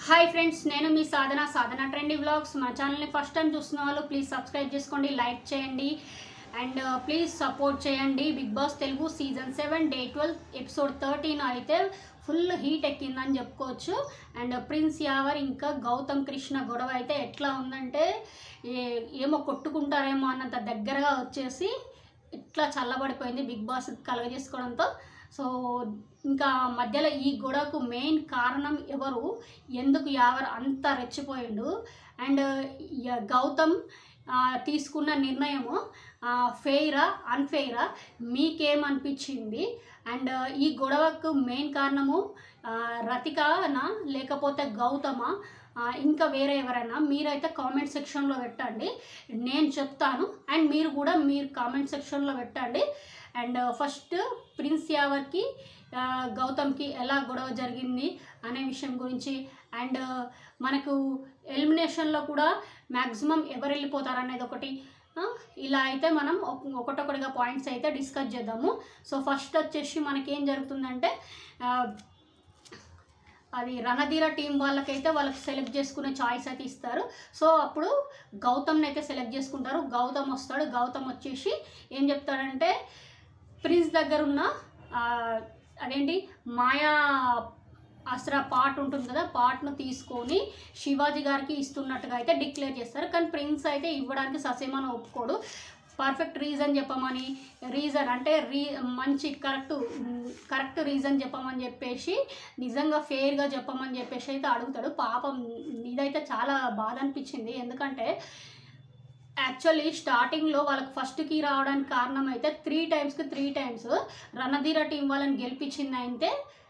Hi friends నేను మీ సాధన సాధన trendy vlogs మా ఛానల్ని ఫస్ట్ టైం చూస్తున్న వాళ్ళు ప్లీజ్ సబ్స్క్రైబ్ చేసుకోండి లైక్ చేయండి అండ్ ప్లీజ్ సపోర్ట్ చేయండి Big Boss Telugu season seven day twelve episode thirteen అయితే ఫుల్ హీట్ ఎక్కిందని చెప్పుకోవచ్చు అండ్ ప్రిన్స్ యావర్ ఇంకా గౌతమ్ కృష్ణ గొడవ అయితే ఎట్లా ఉందంటే ఏ- ఏమో కొట్టుకుంటారేమో అన్నంత దగ్గరగా వచ్చేసి ఇట్లా చల్లబడిపోయింది బిగ్ బాస్ కలగజేసుకోవడంతో సో ఇంకా మధ్యలో ఈ గొడవకు మెయిన్ కారణం ఎవరు ఎందుకు యావర్ అంత రెచ్చిపోయిండు అండ్ య- గౌతమ్ ఆ, తీసుకున్న నిర్ణయము ఫెయిరా అన్ఫెయిరా మీకేమనిపించింది అండ్ ఈ గొడవకు మెయిన్ కారణము ఆ, రతికానా లేకపోతే గౌతమా ఆ, ఇంకా వేరే ఎవరైనా మీరైతే కామెంట్ సెక్షన్లో పెట్టండి నేను చెప్తాను అండ్ మీరు కూడా మీరు కామెంట్ సెక్షన్లో పెట్టండి అండ్ ఫస్ట్ ప్రిన్స్ యావర్కి ఆ, గౌతమ్కి ఎలా గొడవ జరిగింది అనే విషయం గురించి అండ్ మనకు ఎలిమినేషన్లో కూడా మ్యాక్సిమం ఎవరు వెళ్ళిపోతారు అనేది ఒకటి ఆ, ఇలా అయితే మనం ఒక- ఒకటొకటిగా పాయింట్స్ అయితే డిస్కస్ చేద్దాము సో ఫస్ట్ వచ్చేసి మనకేం జరుగుతుందంటే ఆ, అది రణధీర టీం వాళ్ళకైతే వాళ్ళకి సెలెక్ట్ చేసుకునే చాయిస్ అయితే ఇస్తారు సో అప్పుడు గౌతమ్ని అయితే సెలెక్ట్ చేసుకుంటారు గౌతమ్ వస్తాడు గౌతమ్ వచ్చేసి ఏం చెప్తాడంటే ప్రిన్స్ దగ్గర ఉన్న ఆ, అదేంటి మాయా అసలు పార్ట్ ఉంటుంది కదా పార్ట్ను తీసుకొని శివాజీ గారికి ఇస్తున్నట్టుగా అయితే డిక్లేర్ చేస్తారు కానీ ప్రిన్స్ అయితే ఇవ్వడానికి ససేమని ఒప్పుకోడు పర్ఫెక్ట్ రీజన్ చెప్పమని రీజన్ అంటే రీ మంచి కరెక్ట్ కరెక్ట్ రీజన్ చెప్పమని చెప్పేసి నిజంగా ఫెయిర్గా చెప్పమని చెప్పేసి అయితే అడుగుతాడు పాపం ఇదైతే చాలా బాధ అనిపించింది ఎందుకంటే యాక్చువల్లీ స్టార్టింగ్లో వాళ్ళకి ఫస్ట్కి రావడానికి కారణం అయితే త్రీ టైమ్స్కి త్రీ టైమ్స్ రణధీర టీం వాళ్ళని గెలిపించింది అయితే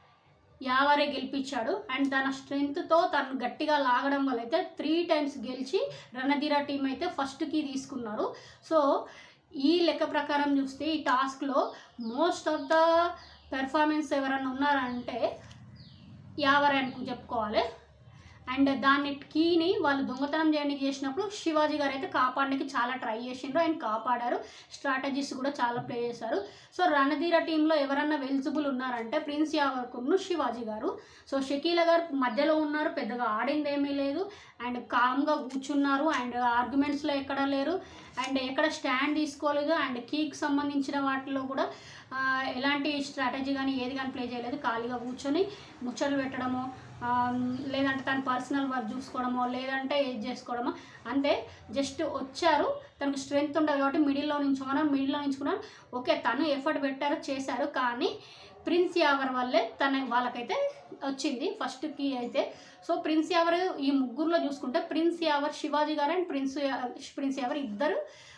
యావరే గెలిపించాడు అండ్ తన స్ట్రెంగ్త్తో తను గట్టిగా లాగడం వల్ల అయితే త్రీ టైమ్స్ గెలిచి రణధీర టీం అయితే ఫస్ట్కి తీసుకున్నారు సో ఈ లెక్క ప్రకారం చూస్తే ఈ టాస్క్లో మోస్ట్ ఆఫ్ ద పెర్ఫార్మెన్స్ ఎవరైనా ఉన్నారంటే యావరే అని చెప్పుకోవాలి అండ్ దాన్ని కీని వాళ్ళు దొంగతనం చేయడానికి చేసినప్పుడు శివాజీ గారు అయితే కాపాడడానికి చాలా ట్రై చేసిండ్రు అండ్ కాపాడారు స్ట్రాటజీస్ కూడా చాలా ప్లే చేశారు సో రణధీర టీంలో ఎవరన్నా ఎలిజిబుల్ ఉన్నారంటే ప్రిన్స్ యావర్కును శివాజీ గారు సో షకీల గారు మధ్యలో ఉన్నారు పెద్దగా ఆడింది ఏమీ లేదు అండ్ కామ్గా కూర్చున్నారు అండ్ ఆర్గ్యుమెంట్స్లో ఎక్కడ లేరు అండ్ ఎక్కడ స్టాండ్ తీసుకోలేదు అండ్ కీకి సంబంధించిన వాటిలో కూడా ఆ, ఎలాంటి స్ట్రాటజీ కానీ ఏది కానీ ప్లే చేయలేదు ఖాళీగా కూర్చొని ముచ్చట్లు పెట్టడము ఆ, లేదంటే తన పర్సనల్ వర్క్ చూసుకోవడమో లేదంటే ఏది చేసుకోవడమో అంతే జస్ట్ వచ్చారు తనకు స్ట్రెంగ్త్ ఉండదు కాబట్టి మిడిల్లో నుంచుకున్నారు మిడిల్లో నుంచుకున్నారు ఓకే తను ఎఫర్ట్ పెట్టారు చేశారు కానీ ప్రిన్స్ యావర్ వల్లే తన వాళ్ళకైతే వచ్చింది ఫస్ట్కి అయితే సో ప్రిన్స్ యావర్ ఈ ముగ్గురులో చూసుకుంటే prince Yawar Shivaji garu and Prince యా- ప్రిన్స్ యావర్ ఇద్దరు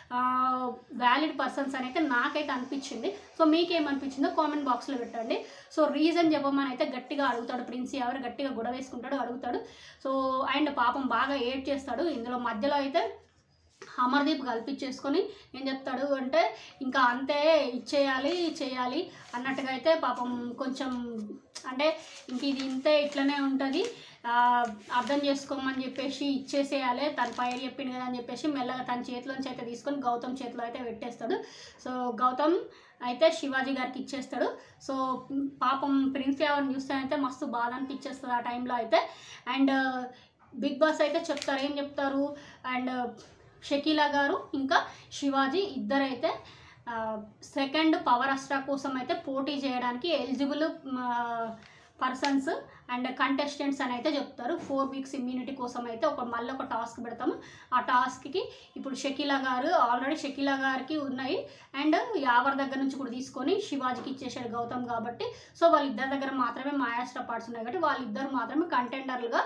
వ్యాలిడ్ పర్సన్స్ అని అయితే నాకైతే అనిపించింది సో మీకేమనిపించిందో కామెంట్ బాక్స్లో పెట్టండి సో రీజన్ చెప్పమని అయితే గట్టిగా అడుగుతాడు ప్రిన్స్ ఎవరు గట్టిగా గొడవ వేసుకుంటాడు అడుగుతాడు సో అండ్ పాపం బాగా ఏడ్ చేస్తాడు ఇందులో మధ్యలో అయితే అమర్దీప్ కల్పించేసుకొని ఏం చెప్తాడు అంటే ఇంకా అంతే ఇచ్చేయాలి చేయాలి అన్నట్టుగా అయితే పాపం కొంచెం అంటే ఇంక ఇది ఇంతే ఇట్లనే ఉంటుంది అర్థం చేసుకోమని చెప్పేసి ఇచ్చేసేయాలి తన పైరు చెప్పింది కదా అని చెప్పేసి మెల్లగా తన చేతిలోంచి అయితే తీసుకొని గౌతమ్ చేతిలో అయితే పెట్టేస్తాడు సో గౌతమ్ అయితే శివాజీ గారికి ఇచ్చేస్తాడు సో పాపం ప్రిన్స్ ఎవరిని చూస్తే అయితే మస్తు బాధ అనిపించేస్తుంది ఆ టైంలో అయితే అండ్ బిగ్ బాస్ అయితే చెప్తారు ఏం చెప్తారు అండ్ షకీలా గారు ఇంకా శివాజీ ఇద్దరైతే సెకండ్ పవర్ అస్ట్రా కోసం అయితే పోటీ చేయడానికి ఎలిజిబుల్ పర్సన్స్ అండ్ కంటెస్టెంట్స్ అని అయితే చెప్తారు ఫోర్ వీక్స్ ఇమ్యూనిటీ కోసం అయితే ఒక మళ్ళీ ఒక టాస్క్ పెడతాము ఆ టాస్క్కి ఇప్పుడు షకీలా గారు ఆల్రెడీ షకీలా గారికి ఉన్నాయి అండ్ యావర్ దగ్గర నుంచి కూడా తీసుకొని శివాజీకి ఇచ్చేసాడు గౌతమ్ కాబట్టి సో వాళ్ళిద్దరి దగ్గర మాత్రమే మాయాస్ట్రా పార్ట్స్ ఉన్నాయి కాబట్టి వాళ్ళిద్దరు మాత్రమే కంటెండర్లుగా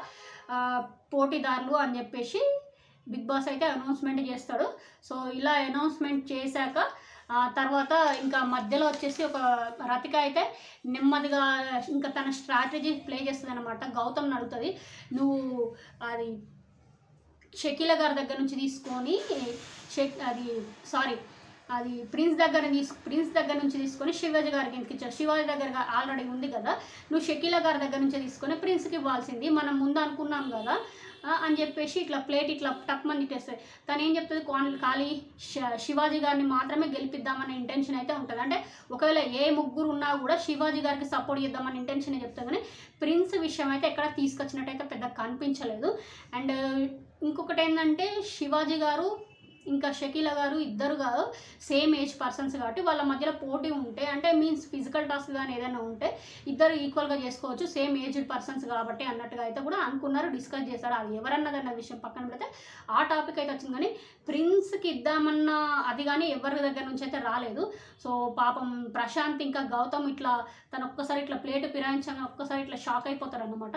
పోటీదారులు అని చెప్పేసి బిగ్ బాస్ అయితే అనౌన్స్మెంట్ చేస్తాడు సో ఇలా అనౌన్స్మెంట్ చేశాక ఆ తర్వాత ఇంకా మధ్యలో వచ్చేసి ఒక రతిక అయితే నెమ్మదిగా ఇంకా తన స్ట్రాటజీ ప్లే చేస్తుంది అనమాట గౌతమ్ అడుగుతుంది నువ్వు అది షకీల గారి దగ్గర నుంచి తీసుకొని షక్ అది సారీ అది ప్రిన్స్ దగ్గర తీసు ప్రిన్స్ దగ్గర నుంచి తీసుకొని శివాజీ గారికి ఎందుకు ఇచ్చారు శివాజీ దగ్గర ఆల్రెడీ ఉంది కదా నువ్వు షకీలా గారి దగ్గర నుంచి తీసుకొని ప్రిన్స్కి ఇవ్వాల్సింది మనం ముందు అనుకున్నాం కదా ఆ, అని చెప్పేసి ఇట్లా ప్లేట్ ఇట్లా టక్ మంది ఇట్టేస్తుంది తను ఏం చెప్తుంది క్వాన్ ఖాళీ శ- శివాజీ గారిని మాత్రమే గెలిపిద్దామనే ఇంటెన్షన్ అయితే ఉంటుంది అంటే ఒకవేళ ఏ ముగ్గురు ఉన్నా కూడా శివాజీ గారికి సపోర్ట్ చేద్దామని ఇంటెన్షన్ చెప్తుంది కానీ ప్రిన్స్ విషయం అయితే ఎక్కడ తీసుకొచ్చినట్టయితే పెద్ద కనిపించలేదు అండ్ ఇంకొకటి ఏంటంటే శివాజీ గారు ఇంకా షకీలా గారు ఇద్దరు కాదు సేమ్ ఏజ్ పర్సన్స్ కాబట్టి వాళ్ళ మధ్యలో పోటీ ఉంటే అంటే మీన్స్ ఫిజికల్ టాస్క్ కానీ ఏదైనా ఉంటే ఇద్దరు ఈక్వల్గా చేసుకోవచ్చు సేమ్ ఏజ్డ్ పర్సన్స్ కాబట్టి అన్నట్టుగా అయితే కూడా అనుకున్నారు డిస్కస్ చేశారు అది ఎవరన్నదన్న విషయం పక్కన పెడితే ఆ టాపిక్ అయితే వచ్చింది కానీ ప్రిన్స్కి ఇద్దామన్న అది కానీ ఎవరి దగ్గర నుంచి అయితే రాలేదు సో పాపం ప్రశాంత్ ఇంకా గౌతమ్ ఇట్లా తను ఒక్కసారి ఇట్లా ప్లేట్ పిరాయించగా ఒక్కసారి ఇట్లా షాక్ అయిపోతారు అనమాట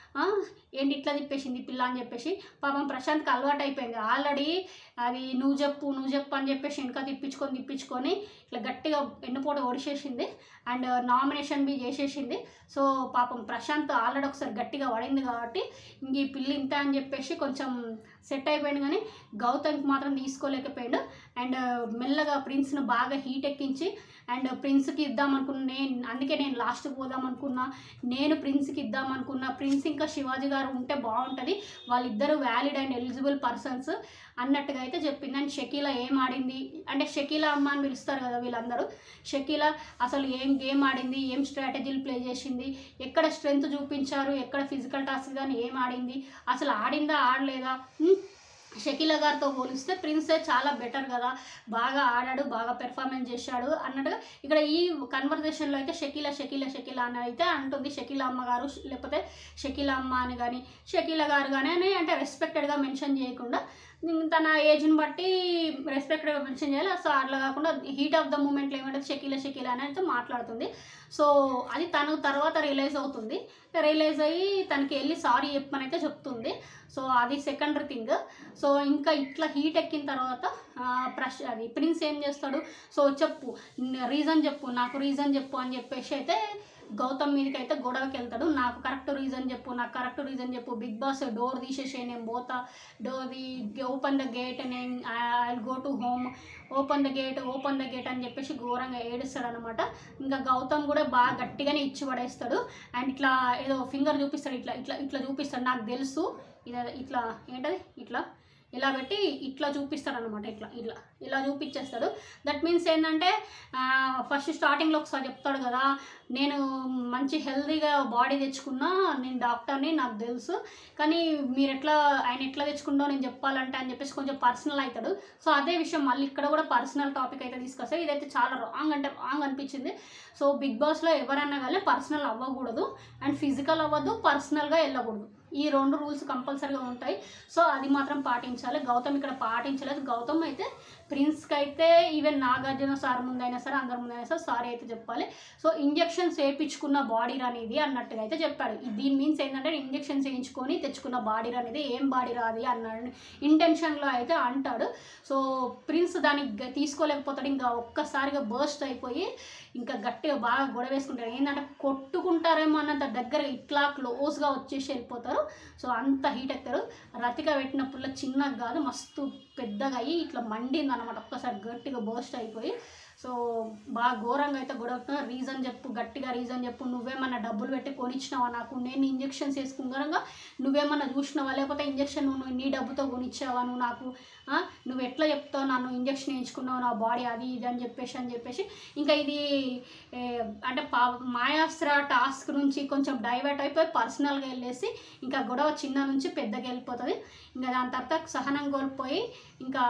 ఏంటి ఇట్లా తిప్పేసింది పిల్ల అని చెప్పేసి పాపం ప్రశాంత్కి అలవాటు అయిపోయింది ఆల్రెడీ అది నువ్వు చెప్పు నువ్వు చెప్పు అని చెప్పేసి వెనక తిప్పించుకొని తిప్పించుకొని ఇట్లా గట్టిగా ఎన్నుపోట ఒడిసేసింది అండ్ నామినేషన్ బి చేసేసింది సో పాపం ప్రశాంత్ ఆల్రెడీ ఒకసారి గట్టిగా పడింది కాబట్టి ఇంక ఈ పిల్లి ఇంత అని చెప్పేసి కొంచెం సెట్ అయిపోయింది కానీ గౌతమ్కి మాత్రం తీసుకోలేకపోయాడు అండ్ మెల్లగా ప్రిన్స్ను బాగా హీట్ ఎక్కించి అండ్ ప్రిన్స్కి ఇద్దాం అనుకున్నా నేను అందుకే నేను లాస్ట్కి పోదాం అనుకున్నా నేను ప్రిన్స్కి ఇద్దాం అనుకున్నా ప్రిన్స్ ఇంకా శివాజీ గారు ఉంటే బాగుంటుంది వాళ్ళిద్దరూ వ్యాలిడ్ అండ్ ఎలిజిబుల్ పర్సన్స్ అన్నట్టుగా అయితే చెప్పింది అండ్ షకీలా ఏం ఆడింది అంటే షకీలా అమ్మ అని పిలుస్తారు కదా వీళ్ళందరూ షకీలా అసలు ఏం గేమ్ ఆడింది ఏం స్ట్రాటజీలు ప్లే చేసింది ఎక్కడ స్ట్రెంగ్త్ చూపించారు ఎక్కడ ఫిజికల్ టాస్క్ కానీ ఏం ఆడింది అసలు ఆడిందా ఆడలేదా ఉమ్, షకీలా గారితో పోలిస్తే ప్రిన్సే చాలా బెటర్ కదా బాగా ఆడాడు బాగా పెర్ఫార్మెన్స్ చేశాడు అన్నట్టుగా ఇక్కడ ఈ కన్వర్జేషన్లో అయితే షకీలా షకీలా షకీలా అని అయితే అంటుంది షకీలా అమ్మ గారు లేకపోతే షకీలా అమ్మ అని కానీ షకీలా గారు కానీ అని అంటే రెస్పెక్టెడ్గా మెన్షన్ చేయకుండా ఇంక తన ఏజ్ని బట్టి రెస్పెక్టెడ్గా మెన్షన్ చేయాలి సో అట్లా కాకుండా హీట్ ఆఫ్ ద మూమెంట్లో ఏమంటే షకీలా షకీలా అని అయితే మాట్లాడుతుంది సో అది తను తర్వాత రియలైజ్ అవుతుంది రియలైజ్ అయ్యి తనకి వెళ్ళి సారీ చెప్పమని అయితే చెప్తుంది సో అది సెకండరీ థింగ్ సో ఇంకా ఇట్లా హీట్ ఎక్కిన తర్వాత ఆ, ప్రశ్ అది ప్రిన్స్ ఏం చేస్తాడు సో చెప్పు రీజన్ చెప్పు నాకు రీజన్ చెప్పు అని చెప్పేసి అయితే గౌతమ్ మీదకి అయితే గొడవకి వెళ్తాడు నాకు కరెక్ట్ రీజన్ చెప్పు నాకు కరెక్ట్ రీజన్ చెప్పు బిగ్ బాస్ డోర్ తీసేసే నేను పోతా door the open the gate నేను I go to home open the gate open the gate అని చెప్పేసి ఘోరంగా ఏడుస్తాడు అనమాట ఇంకా గౌతమ్ కూడా బాగా గట్టిగానే ఇచ్చి పడేస్తాడు అండ్ ఇట్లా ఏదో ఫింగర్ చూపిస్తాడు ఇట్లా ఇట్లా ఇట్లా చూపిస్తాడు నాకు తెలుసు ఇది ఇట్లా ఏంటది ఇట్లా ఇలా పెట్టి ఇట్లా చూపిస్తాడు అనమాట ఇట్లా ఇట్లా ఇలా చూపించేస్తాడు దట్ మీన్స్ ఏంటంటే ఫస్ట్ స్టార్టింగ్లో ఒకసారి చెప్తాడు కదా నేను మంచి హెల్తీగా బాడీ తెచ్చుకున్నా నేను డాక్టర్ని నాకు తెలుసు కానీ మీరు ఎట్లా ఆయన ఎట్లా తెచ్చుకుంటో నేను చెప్పాలంటే అని చెప్పేసి కొంచెం పర్సనల్ అవుతాడు సో అదే విషయం మళ్ళీ ఇక్కడ కూడా పర్సనల్ టాపిక్ అయితే తీసుకొస్తాయి ఇదైతే చాలా రాంగ్ అంటే రాంగ్ అనిపించింది సో బిగ్ బాస్లో ఎవరన్నా కానీ పర్సనల్ అవ్వకూడదు అండ్ ఫిజికల్ అవ్వద్దు పర్సనల్గా వెళ్ళకూడదు ఈ రెండు రూల్స్ కంపల్సరీగా ఉంటాయి సో అది మాత్రం పాటించాలి గౌతమ్ ఇక్కడ పాటించలేదు గౌతమ్ అయితే ప్రిన్స్కి అయితే ఈవెన్ నాగార్జున సార్ ముందైనా సరే అందరి ముందైనా సరే సారీ అయితే చెప్పాలి సో ఇంజెక్షన్స్ వేయించుకున్న బాడీ అనేది అన్నట్టుగా అయితే చెప్పాడు ఈ- దీని మీన్స్ ఏంటంటే ఇంజెక్షన్స్ వేయించుకొని తెచ్చుకున్న బాడీ అనేది ఏం బాడీ రాది అన్నాడు ఇంటెన్షన్లో అయితే అంటాడు సో ప్రిన్స్ దానికి గ- తీసుకోలేకపోతాడు ఇంకా ఒక్కసారిగా బర్స్ట్ అయిపోయి ఇంకా గట్టిగా బాగా గొడవ వేసుకుంటారు ఏంటంటే కొట్టుకుంటారేమో అన్నంత దగ్గర ఇట్లా క్లోజ్గా వచ్చేసి వెళ్ళిపోతారు సో అంత హీట్ ఎక్కుతారు రతిక పెట్టిన పుల్ల చిన్నగా కాదు మస్తు పెద్దగా అయ్యి ఇట్లా మండింది అనమాట ఒక్కసారి గట్టిగా బర్స్ట్ అయిపోయి సో బాగా ఘోరంగా అయితే గొడవ రీజన్ చెప్పు గట్టిగా రీజన్ చెప్పు నువ్వేమన్నా డబ్బులు పెట్టి కొనిచ్చినావా నాకు నేను ఇంజెక్షన్స్ వేసుకున్నాగా నువ్వేమన్నా చూసినావా లేకపోతే ఇంజెక్షన్ నువ్వు నీ డబ్బుతో కొనిచ్చావా నువ్వు నాకు ఆ? నువ్వు ఎట్లా చెప్తావు నన్ను ఇంజెక్షన్ వేయించుకున్నావు నా బాడీ అది ఇది అని చెప్పేసి అని చెప్పేసి ఇంకా ఇది ఏ, అంటే పా మాయాస్త్ర టాస్క్ నుంచి కొంచెం డైవర్ట్ అయిపోయి పర్సనల్గా వెళ్ళేసి ఇంకా గొడవ చిన్న నుంచి పెద్దగా వెళ్ళిపోతుంది ఇంకా దాని తర్వాత సహనం కోల్పోయి ఇంకా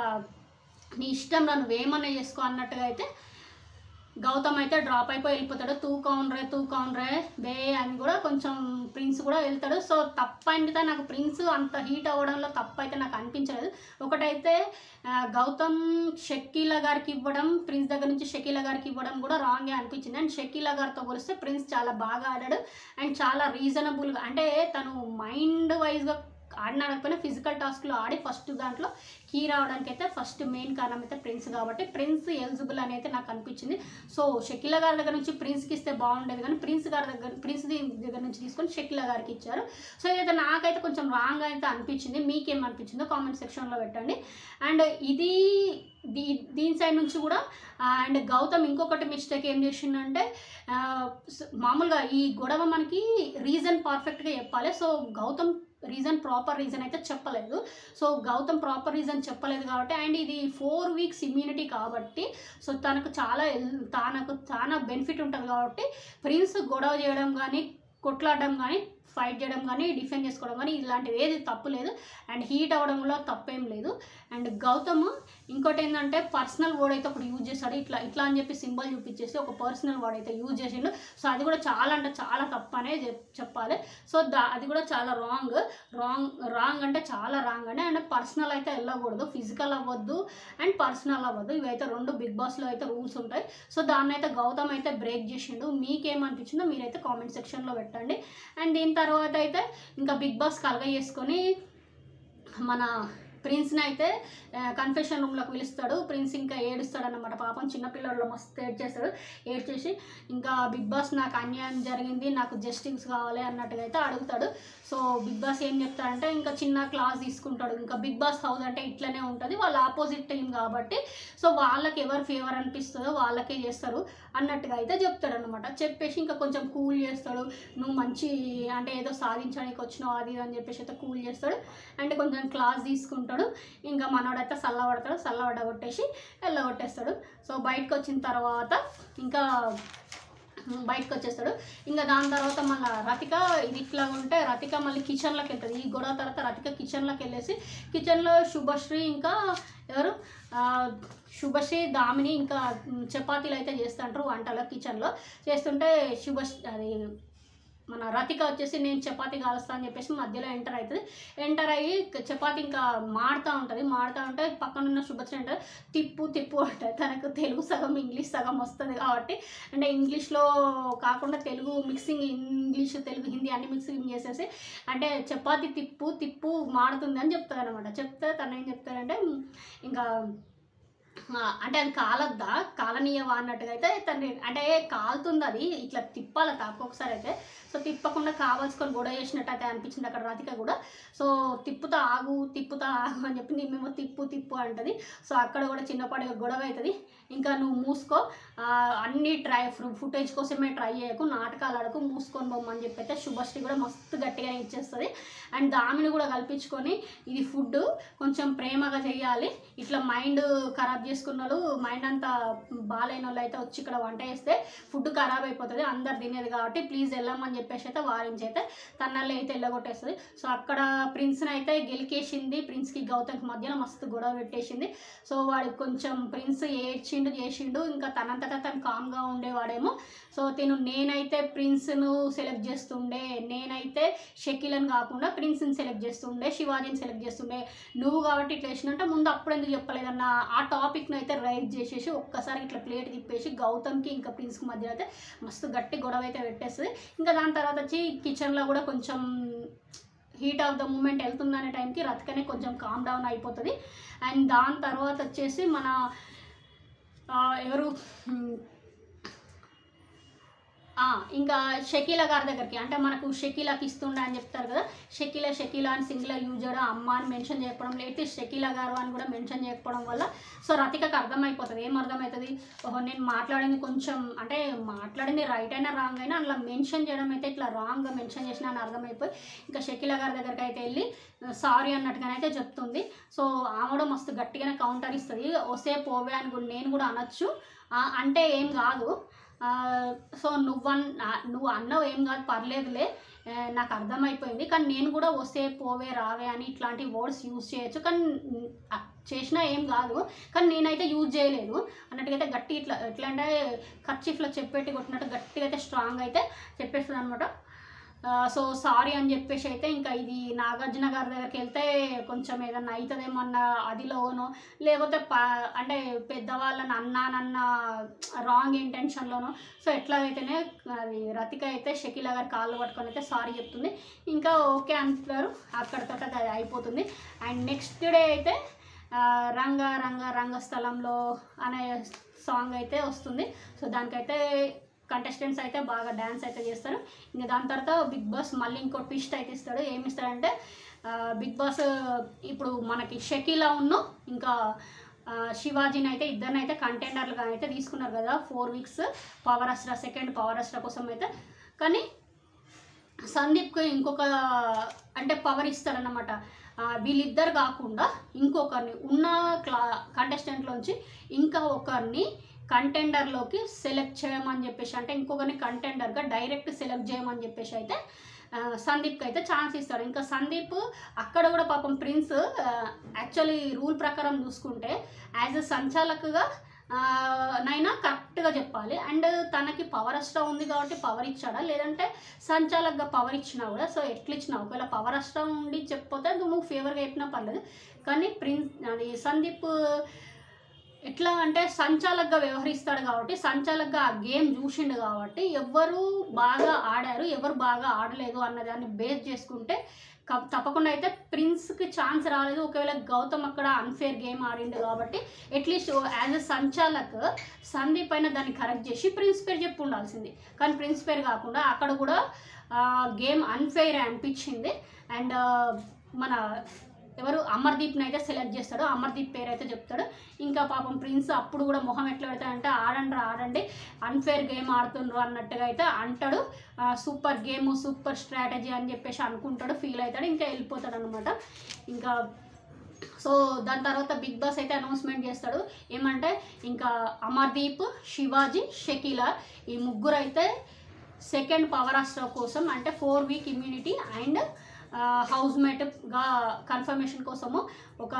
నీ ఇష్టం రా నువ్వేమన్నా చేసుకో అన్నట్టుగా అయితే గౌతమ్ అయితే డ్రాప్ అయిపోయి వెళ్ళిపోతాడు తూ కౌన్ రే తూ కౌన్ రే బే అని కూడా కొంచెం ప్రిన్స్ కూడా వెళ్తాడు సో తప్పు అయితే నాకు ప్రిన్స్ అంత హీట్ అవ్వడంలో తప్పు అయితే నాకు అనిపించలేదు ఒకటైతే ఆ, గౌతమ్ షకీలా గారికి ఇవ్వడం ప్రిన్స్ దగ్గర నుంచి షకీలా గారికి ఇవ్వడం కూడా రాంగే అనిపించింది అండ్ షకీలా గారితో పోలిస్తే ప్రిన్స్ చాలా బాగా ఆడాడు అండ్ చాలా రీజనబుల్గా అంటే తను మైండ్ వైజ్గా ఆడిన ఆడకపోయినా ఫిజికల్ టాస్క్లో ఆడి ఫస్ట్ దాంట్లో కీ రావడానికి అయితే ఫస్ట్ మెయిన్ కారణం అయితే ప్రిన్స్ కాబట్టి ప్రిన్స్ ఎలిజిబుల్ అని అయితే నాకు అనిపించింది సో షకిల గారి దగ్గర నుంచి ప్రిన్స్కి ఇస్తే బాగుండేది కానీ ప్రిన్స్ గారి దగ్గర ప్రిన్స్ దగ్గర నుంచి తీసుకొని షకిల గారికి ఇచ్చారు సో ఇదైతే నాకైతే కొంచెం రాంగ్ అయితే అనిపించింది మీకేం అనిపించిందో కామెంట్ సెక్షన్లో పెట్టండి అండ్ ఇది దీ దీని సైడ్ నుంచి కూడా అండ్ గౌతమ్ ఇంకొకటి మిస్టేక్ ఏం చేసిండంటే ఆ, స- మామూలుగా ఈ గొడవ మనకి రీజన్ పర్ఫెక్ట్గా చెప్పాలి so Gautham reason proper reason అయితే చెప్పలేదు సో గౌతమ్ ప్రాపర్ రీజన్ చెప్పలేదు కాబట్టి అండ్ ఇది ఫోర్ వీక్స్ ఇమ్యూనిటీ కాబట్టి సో తనకు చాలా ఎల్- తనకు చాలా బెనిఫిట్ ఉంటుంది కాబట్టి ప్రిన్స్ గొడవ చేయడం కానీ కొట్లాడడం కానీ ఫైట్ చేయడం కానీ డిఫెండ్ చేసుకోవడం కానీ ఇలాంటివి ఏది తప్పు లేదు అండ్ హీట్ అవ్వడంలో తప్పేం లేదు అండ్ గౌతమ్ ఇంకోటి ఏంటంటే పర్సనల్ వర్డ్ అయితే ఒకటి యూజ్ చేశాడు ఇట్లా ఇట్లా అని చెప్పి సింబల్ చూపించేసి ఒక పర్సనల్ వర్డ్ అయితే యూజ్ చేసిండు సో అది కూడా చాలా అంటే చాలా తప్పు అనే చెప్- చెప్పాలి సో దా అది కూడా చాలా రాంగ్ రాంగ్ రాంగ్ అంటే చాలా రాంగ్ అండి అండ్ పర్సనల్ అయితే వెళ్ళకూడదు ఫిజికల్ అవ్వద్దు అండ్ పర్సనల్ అవ్వద్దు ఇవైతే రెండు బిగ్ బాస్లో అయితే రూల్స్ ఉంటాయి సో దాన్ని అయితే గౌతమ్ అయితే బ్రేక్ చేసిండు మీకేమనిపించిందో మీరైతే కామెంట్ సెక్షన్లో పెట్టండి అండ్ దీని తర్వాత అయితే ఇంకా బిగ్ బాస్ కలగ చేసుకొని మన ప్రిన్స్ని అయితే కన్ఫెషన్ రూమ్లోకి పిలుస్తాడు ప్రిన్స్ ఇంకా ఏడుస్తాడు అనమాట పాపం చిన్నపిల్లల్లో మస్తు ఏడ్చేస్తాడు ఏడ్చేసి ఇంకా బిగ్ బాస్ నాకు అన్యాయం జరిగింది నాకు జస్టిస్ కావాలి అన్నట్టుగా అయితే అడుగుతాడు సో బిగ్ బాస్ ఏం చెప్తాడంటే ఇంకా చిన్న క్లాస్ తీసుకుంటాడు ఇంకా బిగ్ బాస్ హౌస్ అంటే ఇట్లనే ఉంటుంది వాళ్ళ ఆపోజిట్ టీం కాబట్టి సో వాళ్ళకి ఎవరు ఫేవర్ అనిపిస్తుందో వాళ్ళకే చేస్తారు అన్నట్టుగా అయితే చెప్తాడు అనమాట చెప్పేసి ఇంకా కొంచెం కూల్ చేస్తాడు నువ్వు మంచి అంటే ఏదో సాధించడానికి వచ్చినావు అది ఇది అని చెప్పేసి అయితే కూల్ చేస్తాడు అండ్ కొంచెం క్లాస్ తీసుకుంటాడు ఇంకా మనోడైతే చల్లబడతాడు చల్లబడగొట్టేసి వెళ్ళగొట్టేస్తాడు సో బయటకు వచ్చిన తర్వాత ఇంకా బయటకు వచ్చేస్తాడు ఇంకా దాని తర్వాత మళ్ళీ రతిక ఇది ఇట్లా ఉంటే రతిక మళ్ళీ కిచెన్లోకి వెళ్తుంది ఈ గొడవ తర్వాత రతిక కిచెన్లోకి వెళ్ళేసి కిచెన్లో శుభశ్రీ ఇంకా ఎవరు ఆ, శుభశ్రీ దామిని ఇంకా మ్, చపాతీలు అయితే చేస్తుంటారు వంటలో కిచెన్లో చేస్తుంటే శుభశ్రీ అది మన రతిక వచ్చేసి నేను చపాతీ కాలుస్తా అని చెప్పేసి మధ్యలో ఎంటర్ అవుతుంది ఎంటర్ అయ్యి చపాతీ ఇంకా మాడుతూ ఉంటుంది మాడుతూ ఉంటే పక్కన ఉన్న శుభశ్రీ అంటే తిప్పు తిప్పు ఉంటుంది తనకు తెలుగు సగం ఇంగ్లీష్ సగం వస్తుంది కాబట్టి అంటే ఇంగ్లీష్లో కాకుండా తెలుగు మిక్సింగ్ ఇంగ్లీష్ తెలుగు హిందీ అన్ని మిక్సింగ్ చేసేసి అంటే చపాతి తిప్పు తిప్పు మాడుతుంది అని చెప్తారు అనమాట చెప్తే తను ఏం చెప్తారంటే ఇంకా ఆ, అంటే అది కాలద్దా కాలనీయవా అన్నట్టుగా అయితే తను అంటే కాలుతుంది అది ఇట్లా తిప్పాలి తాకు ఒకసారి అయితే సో తిప్పకుండా కావాల్సుకొని గొడవ చేసినట్టు అయితే అనిపించింది అక్కడ రాధిక కూడా సో తిప్పుతా ఆగు తిప్పుతా ఆగు అని చెప్పి నేమేమో తిప్పు తిప్పు అంటది సో అక్కడ కూడా చిన్నపాటి గొడవ అవుతుంది ఇంకా నువ్వు మూసుకో ఆ, అన్ని ట్రై ఫుటేజ్ కోసమే ట్రై చేయకు నాటకాలు ఆడకు మూసుకొని బొమ్మని చెప్పి అయితే శుభశ్రీ కూడా మస్తు గట్టిగా ఇచ్చేస్తుంది అండ్ దామిని కూడా కల్పించుకొని ఇది ఫుడ్ కొంచెం ప్రేమగా చేయాలి ఇట్లా మైండ్ ఖరాబ్ చేసుకున్న వాళ్ళు మైండ్ అంతా బాగాలేని వాళ్ళు అయితే వచ్చి ఇక్కడ వంట చేస్తే ఫుడ్ ఖరాబ్ అయిపోతుంది అందరు తినేది కాబట్టి ప్లీజ్ వెళ్ళమని చెప్పేసి అయితే వారించి అయితే తన్నల్లో అయితే వెళ్ళగొట్టేస్తుంది సో అక్కడ ప్రిన్స్ని అయితే గెలికేసింది ప్రిన్స్కి గౌతమ్కి మధ్యలో మస్తు గొడవ పెట్టేసింది సో వాడికి కొంచెం ప్రిన్స్ ఏడ్చిండు చేసిండు ఇంకా తనంతటా తను కామ్గా ఉండేవాడేమో సో తిను నేనైతే ప్రిన్స్ను సెలెక్ట్ చేస్తుండే నేనైతే షకీలను కాకుండా ప్రిన్స్ని సెలెక్ట్ చేస్తుండే శివాజీని సెలెక్ట్ చేస్తుండే నువ్వు కాబట్టి ఇట్లా వేసినంటే ముందు అప్పుడు ఎందుకు చెప్పలేదన్న ఆ టాపిక్ను అయితే రైజ్ చేసేసి ఒక్కసారి ఇట్లా ప్లేట్ తిప్పేసి గౌతమ్కి ఇంకా ప్రిన్స్కి మధ్య అయితే మస్తు గట్టి గొడవ అయితే పెట్టేస్తుంది ఇంకా దాని తర్వాత వచ్చి కిచెన్లో కూడా కొంచెం హీట్ ఆఫ్ ద మూమెంట్ వెళ్తుందనే టైంకి రతికనే కొంచెం కామ్ డౌన్ అయిపోతుంది అండ్ దాని తర్వాత వచ్చేసి మన ఆ, ఎవరు మ్, ఆ, ఇంకా షకీల గారి దగ్గరికి అంటే మనకు షకీలాకి ఇస్తుండే అని చెప్తారు కదా షకీల షకీల అని సింగులర్ యూజ్ చేయడం అమ్మ అని మెన్షన్ చేయకపోవడం లేకపోతే షకీల గారు అని కూడా మెన్షన్ చేయకపోవడం వల్ల సో రతికకు అర్థమైపోతుంది ఏం అర్థమవుతుంది ఓహో నేను మాట్లాడింది కొంచెం అంటే మాట్లాడింది రైట్ అయినా రాంగ్ అయినా అందులో మెన్షన్ చేయడం అయితే ఇట్లా రాంగ్గా మెన్షన్ చేసిన అని అర్థమైపోయి ఇంకా షకీల గారి దగ్గరికి అయితే వెళ్ళి సారీ అన్నట్టుగానైతే చెప్తుంది సో ఆమె కూడా మస్తు గట్టిగానే కౌంటర్ ఇస్తుంది వస్తే పోవే అని కూడా నేను కూడా అనొచ్చు ఆ, అంటే ఏం కాదు ఆ, సో నువ్వన్ ఆ, నువ్వు అన్నావు ఏం కాదు పర్లేదులే ఆ, నాకు అర్థమైపోయింది కానీ నేను కూడా వస్తే పోవే రావే అని ఇట్లాంటి వర్డ్స్ యూజ్ చేయొచ్చు కానీ మ్, ఆ, చేసినా ఏం కాదు కానీ నేనైతే యూజ్ చేయలేదు అన్నట్టుగా అయితే గట్టి ఇట్లా ఎట్లా అంటే ఖర్చీఫ్లో చెప్పేటి కొట్టినట్టు గట్టిగా అయితే స్ట్రాంగ్ అయితే చెప్పేస్తుంది అనమాట సో సారీ అని చెప్పేసి అయితే ఇంకా ఇది నాగార్జున గారి దగ్గరికి వెళ్తే కొంచెం ఏదన్నా అవుతుందేమన్న అదిలోనో లేకపోతే ప అంటే పెద్దవాళ్ళని అన్నానన్న రాంగ్ ఇంటెన్షన్లోనో సో ఎట్లాగైతేనే అది రతిక అయితే షకీలా గారి కాళ్ళు పట్టుకొని అయితే సారీ చెప్తుంది ఇంకా ఓకే అంటారు అక్కడితో అది అయిపోతుంది అండ్ నెక్స్ట్ డే అయితే ఆ, రంగ రంగ రంగస్థలంలో అనే సాంగ్ అయితే వస్తుంది సో దానికైతే కంటెస్టెంట్స్ అయితే బాగా డ్యాన్స్ అయితే చేస్తారు ఇంకా దాని తర్వాత బిగ్ బాస్ మళ్ళీ ఇంకో ట్విస్ట్ అయితే ఇస్తాడు ఏమి ఇస్తాడంటే ఆ, బిగ్ బాస్ ఇప్పుడు మనకి షకీలా ఉన్ను ఇంకా ఆ, శివాజీని అయితే ఇద్దరిని అయితే కంటెండర్లుగా అయితే తీసుకున్నారు కదా four weeks power Astra second power Astra కోసం అయితే కానీ సందీప్కి ఇంకొక అంటే పవర్ ఇస్తారన్నమాట ఆ, వీళ్ళిద్దరు కాకుండా ఇంకొకరిని ఉన్న క్లా కంటెస్టెంట్లోంచి ఇంకా ఒకరిని కంటెండర్లోకి సెలెక్ట్ చేయమని చెప్పేసి అంటే ఇంకొకరిని కంటెండర్గా డైరెక్ట్ సెలెక్ట్ చేయమని చెప్పేసి అయితే ఆ, సందీప్కి అయితే ఛాన్స్ ఇస్తాడు ఇంకా సందీప్ అక్కడ కూడా పాపం ప్రిన్స్ యాక్చువల్లీ రూల్ ప్రకారం చూసుకుంటే యాజ్ ఎ సంచాలకుగా ఆ, నైనా కరెక్ట్గా చెప్పాలి అండ్ తనకి పవర్ అస్ట్రా ఉంది కాబట్టి పవర్ ఇచ్చాడా లేదంటే సంచాలకుగా పవర్ ఇచ్చినా కూడా సో ఎట్లా ఇచ్చినా ఒకవేళ పవర్ అస్ట్రా ఉండి చెప్పితే నువ్వు ఫేవర్గా చెప్పినా పర్లేదు కానీ ప్రిన్స్ అది సందీప్ ఎట్లా అంటే సంచాలకుగా వ్యవహరిస్తాడు కాబట్టి సంచాలకుగా ఆ గేమ్ చూసిండు కాబట్టి ఎవరు బాగా ఆడారు ఎవరు బాగా ఆడలేదు అన్నదాన్ని బేస్ చేసుకుంటే క- తప్పకుండా అయితే ప్రిన్స్కి ఛాన్స్ రాలేదు ఒకవేళ గౌతమ్ అక్కడ అన్ఫేర్ గేమ్ ఆడిండు కాబట్టి అట్లీస్ట్ యాజ్ ఎ సంచాలక్ సందీప్ అయినా దాన్ని కరెక్ట్ చేసి ప్రిన్స్ పేరు చెప్పి ఉండాల్సింది కానీ ప్రిన్స్ పేరు కాకుండా అక్కడ కూడా గేమ్ అన్ఫెయిర్ అనిపించింది అండ్ మన ఎవరు అమర్దీప్ని అయితే సెలెక్ట్ చేస్తాడు అమర్దీప్ పేరు అయితే చెప్తాడు ఇంకా పాపం ప్రిన్స్ అప్పుడు కూడా మొహం ఎట్లా పెడతాడంటే ఆడండి ఆడండి అన్ఫేర్ గేమ్ ఆడుతుండ్రు అన్నట్టుగా అయితే అంటాడు సూపర్ గేమ్ సూపర్ స్ట్రాటజీ అని చెప్పేసి అనుకుంటాడు ఫీల్ అవుతాడు ఇంకా వెళ్ళిపోతాడు అనమాట ఇంకా సో దాని తర్వాత బిగ్ బాస్ అయితే అనౌన్స్మెంట్ చేస్తాడు ఏమంటే ఇంకా అమర్దీప్ శివాజీ షకీలా ఈ ముగ్గురు అయితే సెకండ్ పవర్ అస్ట్రా కోసం అంటే four week immunity and house మేట్గా కన్ఫర్మేషన్ కోసము ఒక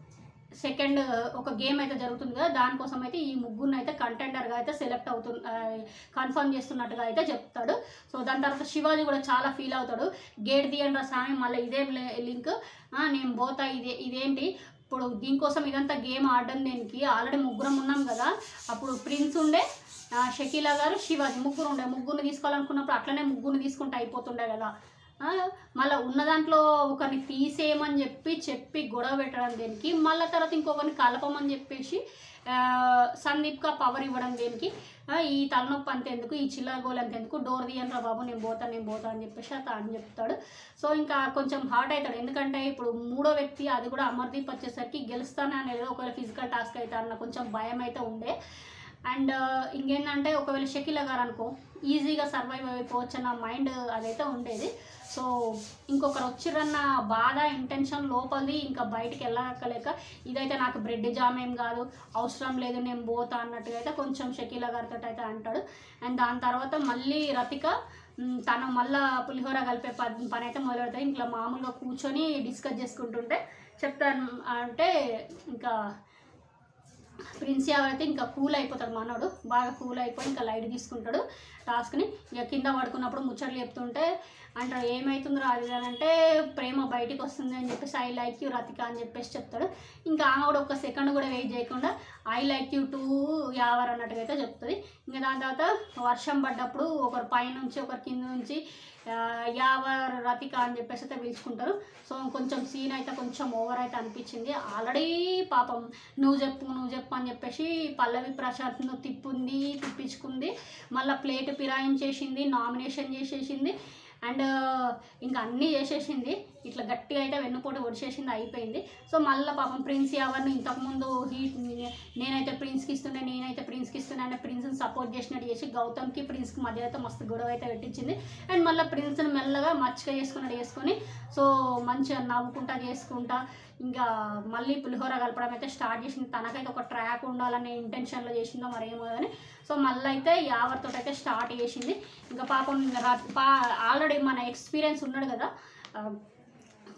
సెకండ్ ఒక గేమ్ అయితే జరుగుతుంది కదా దానికోసం అయితే ఈ ముగ్గురిని అయితే కంటెండర్గా అయితే సెలెక్ట్ అవుతు కన్ఫర్మ్ చేస్తున్నట్టుగా అయితే చెప్తాడు సో దాని తర్వాత శివాజీ కూడా చాలా ఫీల్ అవుతాడు గేట్ తీయండి రా స్వామి మళ్ళీ ఇదేం లింక్ నేను పోతా ఇదే ఇదేంటి ఇప్పుడు దీనికోసం ఇదంతా గేమ్ ఆడడం దేనికి ఆల్రెడీ ముగ్గురం ఉన్నాం కదా అప్పుడు ప్రిన్స్ ఉండే ఆ, షకీలా గారు శివాజీ ముగ్గురు ఉండే ముగ్గురిని తీసుకోవాలనుకున్నప్పుడు అట్లనే ముగ్గురిని తీసుకుంటే అయిపోతుండే కదా ఆ, మళ్ళీ ఉన్న దాంట్లో ఒకరిని తీసేయమని చెప్పి చెప్పి గొడవ పెట్టడం దేనికి మళ్ళీ తర్వాత ఇంకొకరిని కలపమని చెప్పేసి ఆ, సందీప్గా పవర్ ఇవ్వడం దేనికి ఆ, ఈ తలనొప్పి అంత ఎందుకు ఈ చిల్లర గోలు అంత ఎందుకు డోర్ తీయండి రా బాబు నేను పోతా నేను పోతా అని చెప్పేసి అతను అని చెప్తాడు సో ఇంకా కొంచెం హార్డ్ అవుతాడు ఎందుకంటే ఇప్పుడు మూడో వ్యక్తి అది కూడా అమర్దీప్ వచ్చేసరికి గెలుస్తానే అనేది ఒకవేళ ఫిజికల్ టాస్క్ అయితే అన్న కొంచెం భయం అయితే ఉండే అండ్ ఇంకేంటంటే ఒకవేళ షకీల గారు అనుకో ఈజీగా సర్వైవ్ అయిపోవచ్చు అన్న మైండ్ అదైతే ఉండేది సో ఇంకొకరు వచ్చిరన్న బాధ ఇంటెన్షన్ లోపలిది ఇంకా బయటికి వెళ్ళక్కలేక ఇదైతే నాకు బ్రెడ్ జామ్ ఏం కాదు అవసరం లేదు నేను పోతా అన్నట్టుగా అయితే కొంచెం షకీల గారితో అయితే అంటాడు అండ్ దాని తర్వాత మళ్ళీ రతిక మ్, తను మళ్ళా పులిహోర కలిపే పని పని అయితే మొదలు పెడతాయి ఇంట్లో మామూలుగా కూర్చొని డిస్కస్ చేసుకుంటుంటే చెప్తాను అంటే ఇంకా ప్రిన్స్ యావ్ అయితే ఇంకా కూల్ అయిపోతాడు మనోడు బాగా కూల్ అయిపోయి ఇంకా లైట్ తీసుకుంటాడు టాస్క్ని ఇక కింద పడుకున్నప్పుడు ముచ్చట్లు చెప్తుంటే అంటాడు ఏమవుతుందో అది ఇది అని అంటే ప్రేమ బయటికి వస్తుంది అని చెప్పేసి ఐ లైక్ యూ రతిక అని చెప్పేసి చెప్తాడు ఇంకా ఆమె కూడా ఒక సెకండ్ కూడా వెయిట్ చేయకుండా I like you too Yawar అన్నట్టుగా అయితే చెప్తుంది ఇంకా దాని తర్వాత వర్షం పడ్డప్పుడు ఒకరు పైనుంచి ఒకరు కింద నుంచి ఆ, యావర్ రతిక అని చెప్పేసి అయితే పిలుచుకుంటారు సో కొంచెం సీన్ అయితే కొంచెం ఓవర్ అయితే అనిపించింది ఆల్రెడీ పాపం నువ్వు చెప్పు నువ్వు చెప్పు అని చెప్పేసి పల్లవి ప్రశాంత్ను తిప్పుంది తిప్పించుకుంది మళ్ళీ ప్లేట్ ఫిరాయించేసింది నామినేషన్ చేసేసింది అండ్ ఇంకా అన్నీ చేసేసింది ఇట్లా గట్టిగా అయితే వెన్నుపోటు ఒడిచేసింది అయిపోయింది సో మళ్ళీ పాపం ప్రిన్స్ ఎవరిని ఇంతకుముందు హీట్ నేనైతే ప్రిన్స్కి ఇస్తుండే నేనైతే ప్రిన్స్కి ఇస్తున్నా అంటే ప్రిన్స్ని సపోర్ట్ చేసినట్టు చేసి గౌతమ్కి ప్రిన్స్కి మధ్య అయితే మస్తు గొడవ అయితే పెట్టించింది అండ్ మళ్ళీ ప్రిన్స్ని మెల్లగా మచ్చిగా చేసుకున్నట్టు చేసుకొని సో మంచిగా నవ్వుకుంటా చేసుకుంటా ఇంకా మళ్ళీ పులిహోర కలపడం అయితే స్టార్ట్ చేసింది తనకైతే ఒక ట్రాక్ ఉండాలనే ఇంటెన్షన్లో చేసిందో మరేమో కానీ సో మళ్ళీ అయితే యావర్తో అయితే స్టార్ట్ చేసింది ఇంకా పాపం రా- పా ఆల్రెడీ మన ఎక్స్పీరియన్స్ ఉన్నాడు కదా ఆ,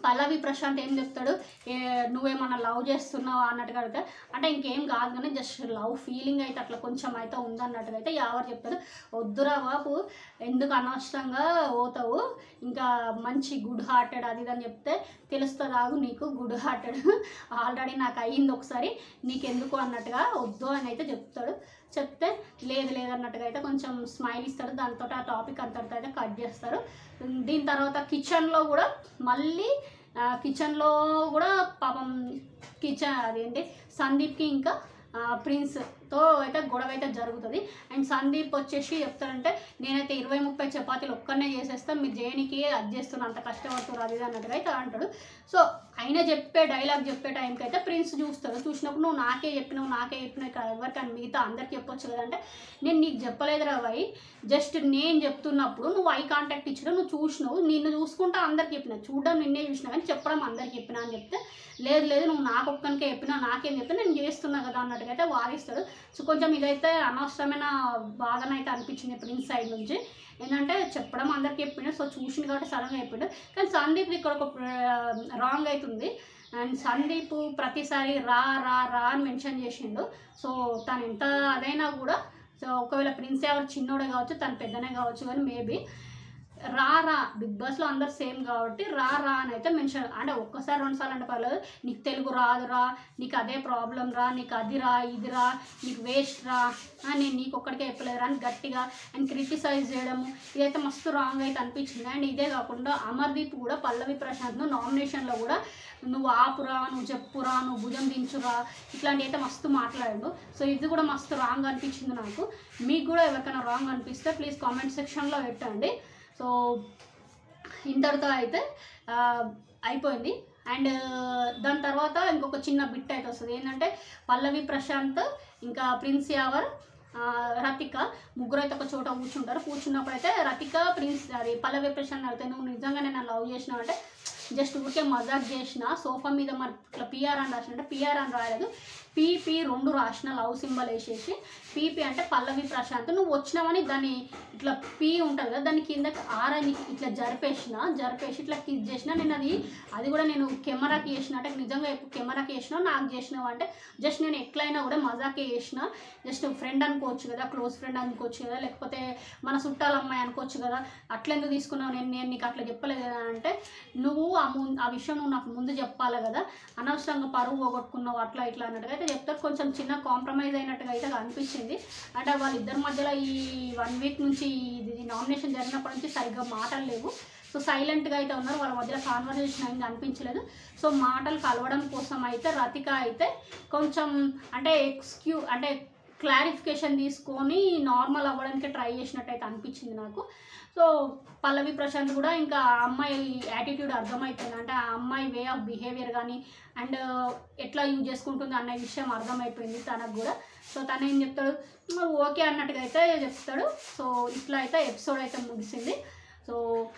పల్లవి ప్రశాంత్ ఏం చెప్తాడు ఏ నువ్వేమన్నా లవ్ చేస్తున్నావా అన్నట్టుగా అడిగితే అంటే ఇంకేం కాదు కానీ జస్ట్ లవ్ ఫీలింగ్ అయితే అట్లా కొంచెం అయితే ఉందన్నట్టుగా అయితే ఎవరు చెప్తాడు వద్దురా బాబు ఎందుకు అనవసరంగా పోతావు ఇంకా మంచి గుడ్ హార్టెడ్ అది ఇది అని చెప్తే తెలుస్తుంది ఆగు నీకు గుడ్ హార్టెడ్ ఆల్రెడీ నాకు అయ్యింది ఒకసారి నీకెందుకు అన్నట్టుగా వద్దు అని అయితే చెప్తాడు చెప్తే లేదు లేదన్నట్టుగా అయితే కొంచెం స్మైల్ ఇస్తాడు దాంతో ఆ టాపిక్ అంతటితో అయితే కట్ చేస్తారు దీని తర్వాత కిచెన్లో కూడా మళ్ళీ కిచెన్లో కూడా పాపం కిచెన్ అదేంటి సందీప్కి ఇంకా ఆ, ప్రిన్స్తో అయితే గొడవ అయితే జరుగుతుంది అండ్ సందీప్ వచ్చేసి చెప్తాడంటే నేనైతే ఇరవై ముప్పై చపాతీలు ఒక్కనే చేసేస్తాను మీరు చేయనికి అది చేస్తున్నా అంత కష్టపడుతున్నారు అది ఇది అన్నట్టుగా అయితే అంటాడు సో ఆయన చెప్పే డైలాగ్ చెప్పే టైంకి అయితే ప్రిన్స్ చూస్తాడు చూసినప్పుడు నువ్వు నాకే చెప్పినావు నాకే చెప్పినావు ఇక్కడ ఎవరికైనా మిగతా అందరికి చెప్పొచ్చు కదంటే నేను నీకు చెప్పలేదురా వై జస్ట్ నేను చెప్తున్నప్పుడు నువ్వు ఐ కాంటాక్ట్ ఇచ్చిన నువ్వు చూసినావు నిన్ను చూసుకుంటా అందరికి చెప్పిన చూడడం నిన్నే చూసినా కానీ చెప్పడం అందరికి చెప్పినా అని చెప్తే లేదు లేదు నువ్వు నాకు ఒక్కనికే చెప్పినా నాకేం చెప్తే నేను చేస్తున్నా కదా అన్నట్టుగా అయితే వాదిస్తాడు సో కొంచెం ఇదైతే అనవసరమైన బాగానైతే అనిపించింది ప్రిన్స్ సైడ్ నుంచి ఏంటంటే చెప్పడం అందరికి చెప్పిండు సో చూసింది కాబట్టి సడన్గా చెప్పిండు కానీ సందీప్ ఇక్కడ ఒక రాంగ్ అవుతుంది అండ్ సందీప్ ప్రతిసారి రా రా రా అని మెన్షన్ చేసిండు సో తను ఎంత అదైనా కూడా సో ఒకవేళ ప్రిన్స్ ఎవరు చిన్నోడే కావచ్చు తను పెద్దనే కావచ్చు కానీ మేబీ రా రా బిగ్ బాస్లో అందరు సేమ్ కాబట్టి రా రా అని అయితే మెన్షన్ అంటే ఒక్కసారి రెండుసార్లు అంటే పర్లేదు నీకు తెలుగు రాదురా నీకు అదే ప్రాబ్లం రా నీకు అది రా ఇది రా నీకు వేస్ట్ రా ఆ, నేను నీకు ఒక్కడికే చెప్పలేదురా అని గట్టిగా అండ్ క్రిటిసైజ్ చేయడము ఇదైతే మస్తు రాంగ్ అయితే అనిపించింది అండ్ ఇదే కాకుండా అమర్దీప్ కూడా పల్లవి ప్రశాంత్ను నామినేషన్లో కూడా నువ్వు ఆపురా నువ్వు చెప్పురా నువ్వు భుజం దించురా ఇట్లాంటివి అయితే మస్తు మాట్లాడాడు సో ఇది కూడా మస్తు రాంగ్ అనిపించింది నాకు మీకు కూడా ఎవరికైనా రాంగ్ అనిపిస్తే ప్లీజ్ కామెంట్ సెక్షన్లో పెట్టండి సో ఇంతటితో అయితే ఆ, అయిపోయింది అండ్ దాని తర్వాత ఇంకొక చిన్న బిట్ అయితే వస్తుంది ఏంటంటే పల్లవి ప్రశాంత్ ఇంకా ప్రిన్స్ యావర్ ఆ, రతిక ముగ్గురు అయితే ఒక చోట కూర్చుంటారు కూర్చున్నప్పుడు అయితే రతిక ప్రిన్స్ అది పల్లవి ప్రశాంత్ అయితే నువ్వు నిజంగానే నన్ను లవ్ చేసినావు అంటే జస్ట్ ఊరికే మజాక్ చేసిన సోఫా మీద మరి ఇట్లా పిఆర్ అని రాసిన అంటే పిఆర్ అని రాయలేదు పీపీ రెండు రాసిన లవ్ సింబల్ వేసేసి పీపీ అంటే పల్లవి ప్రశాంత్ నువ్వు వచ్చినావని దాన్ని ఇట్లా పీ ఉంటుంది కదా దాని కింద ఆర్ అని ఇట్లా జరిపేసిన జరిపేసి ఇట్లా కిస్ చేసిన నేను అది అది కూడా నేను కెమెరాకి చేసిన అంటే నిజంగా ఎప్పుడు కెమెరాకి చేసినా నాకు చేసినావు అంటే జస్ట్ నేను ఎట్లయినా కూడా మజాకే చేసిన జస్ట్ ఫ్రెండ్ అనుకోవచ్చు కదా క్లోజ్ ఫ్రెండ్ అనుకోవచ్చు కదా లేకపోతే మన చుట్టాల అమ్మాయి అనుకోవచ్చు కదా అట్లెందుకు తీసుకున్నావు నేను నేను నీకు అట్లా చెప్పలేదు కదా అంటే నువ్వు ఆ ము ఆ విషయం నువ్వు నాకు ముందు చెప్పాలి కదా అనవసరంగా పరువు పోగొట్టుకున్నావు అట్లా ఇట్లా అన్నట్టుగా అయితే చెప్తారు కొంచెం చిన్న కాంప్రమైజ్ అయినట్టుగా అయితే అనిపించింది అంటే వాళ్ళిద్దరి మధ్యలో ఈ వన్ వీక్ నుంచి ఇది నామినేషన్ జరిగినప్పటి నుంచి సరిగ్గా మాటలు లేవు సో సైలెంట్గా అయితే ఉన్నారు వాళ్ళ మధ్యలో కాన్వర్జేషన్ అయింది అనిపించలేదు సో మాటలు కలవడం కోసం అయితే రతిక అయితే కొంచెం అంటే ఎక్స్క్యూ అంటే క్లారిఫికేషన్ తీసుకొని నార్మల్ అవ్వడానికి ట్రై చేసినట్టు అయితే అనిపించింది నాకు సో పల్లవి ప్రశాంత్ కూడా ఇంకా ఆ అమ్మాయి యాటిట్యూడ్ అర్థమైపోయింది అంటే ఆ అమ్మాయి వే ఆఫ్ బిహేవియర్ కానీ అండ్ ఎట్లా యూజ్ చేసుకుంటుంది అన్న విషయం అర్థమైపోయింది తనకు కూడా సో తను ఏం చెప్తాడు ఓకే అన్నట్టుగా అయితే చెప్తాడు సో ఇట్లా అయితే ఎపిసోడ్ అయితే ముగిసింది సో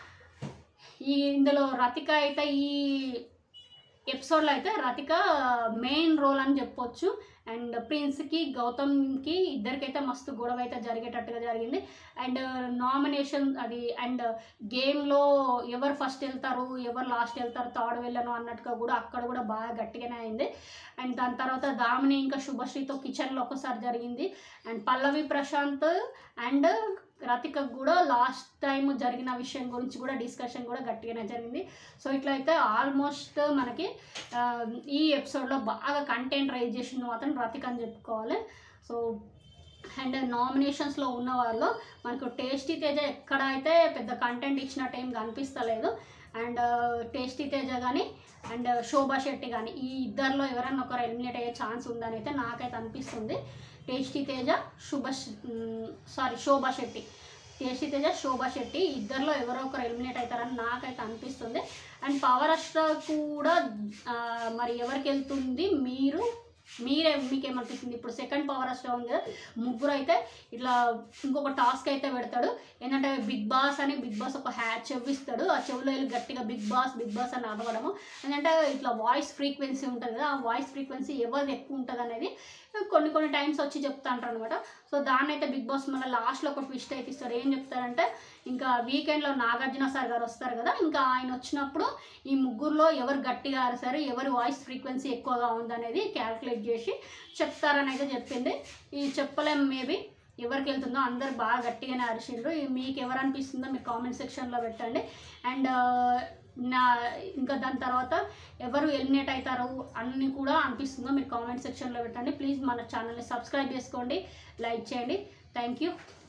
ఈ ఇందులో రతిక అయితే ఈ ఎపిసోడ్లో అయితే రతిక మెయిన్ రోల్ అని చెప్పొచ్చు అండ్ ప్రిన్స్కి గౌతమ్కి ఇద్దరికైతే మస్తు గొడవ అయితే జరిగేటట్టుగా జరిగింది అండ్ నామినేషన్ అది అండ్ గేమ్లో ఎవరు ఫస్ట్ వెళ్తారు ఎవరు లాస్ట్ వెళ్తారు థర్డ్ వెళ్ళను అన్నట్టుగా కూడా అక్కడ కూడా బాగా గట్టిగానే అయింది అండ్ దాని తర్వాత దామిని ఇంకా శుభశ్రీతో కిచెన్లో ఒకసారి జరిగింది అండ్ పల్లవి ప్రశాంత్ అండ్ రతిక కూడా లాస్ట్ టైం జరిగిన విషయం గురించి కూడా డిస్కషన్ కూడా గట్టిగానే జరిగింది సో ఇట్లా అయితే ఆల్మోస్ట్ మనకి ఆ, ఈ ఎపిసోడ్లో బాగా కంటెంట్ రైజ్ చేసింది మాత్రం రతిక అని చెప్పుకోవాలి సో అండ్ నామినేషన్స్లో ఉన్న వాళ్ళు మనకు టేస్టీ తేజ ఎక్కడ అయితే పెద్ద కంటెంట్ ఇచ్చినట్టు ఏం కనిపిస్తలేదు అండ్ టేస్టీ తేజ కానీ అండ్ శోభా శెట్టి కానీ ఈ ఇద్దరిలో ఎవరైనా ఒకరు ఎలిమినేట్ అయ్యే ఛాన్స్ ఉందని అయితే నాకైతే అనిపిస్తుంది tasty Teja Shubha sorry Shobha Shetty tasty Teja Shobha Shetty ఇద్దరిలో ఎవరో ఒకరు ఎలిమినేట్ అవుతారని నాకైతే అనిపిస్తుంది అండ్ పవర్ అస్ట్రా కూడా ఆ, మరి ఎవరికి వెళ్తుంది మీరు మీరే మీకు ఏమనిపిస్తుంది ఇప్పుడు సెకండ్ పవర్ అస్ట్రా ఉంది కదా ముగ్గురు అయితే ఇట్లా ఇంకొక టాస్క్ అయితే పెడతాడు ఏంటంటే బిగ్ బాస్ అని బిగ్ బాస్ ఒక హ్యా చెవి ఇస్తాడు ఆ చెవిలో వెళ్ళి గట్టిగా బిగ్ బాస్ బిగ్ బాస్ అని అరవడము ఏంటంటే ఇట్లా వాయిస్ ఫ్రీక్వెన్సీ ఉంటుంది కదా ఆ వాయిస్ ఫ్రీక్వెన్సీ ఎవరిది ఎక్కువ ఉంటుంది అనేది కొన్ని కొన్ని టైమ్స్ వచ్చి చెప్తా అంటారు అనమాట సో దాన్ని అయితే బిగ్ బాస్ మళ్ళీ లాస్ట్లో ఒక ట్విస్ట్ అయితే ఇస్తారు ఏం చెప్తారంటే ఇంకా వీకెండ్లో నాగార్జున సార్ గారు వస్తారు కదా ఇంకా ఆయన వచ్చినప్పుడు ఈ ముగ్గురులో ఎవరు గట్టిగా అరిసారు ఎవరి వాయిస్ ఫ్రీక్వెన్సీ ఎక్కువగా ఉందనేది క్యాల్కులేట్ చేసి చెప్తారని అయితే చెప్పింది ఈ చెప్పలేం మేబీ ఎవరికి వెళ్తుందో అందరు బాగా గట్టిగానే అరిచిండ్రు ఈ మీకు ఎవరు అనిపిస్తుందో మీరు కామెంట్ సెక్షన్లో పెట్టండి అండ్ నా ఇంకా దాని తర్వాత ఎవరు ఎలిమినేట్ అవుతారు అన్ని కూడా అనిపిస్తుందో మీరు కామెంట్ సెక్షన్లో పెట్టండి ప్లీజ్ మన ఛానల్ని సబ్స్క్రైబ్ చేసుకోండి లైక్ చేయండి థ్యాంక్ యూ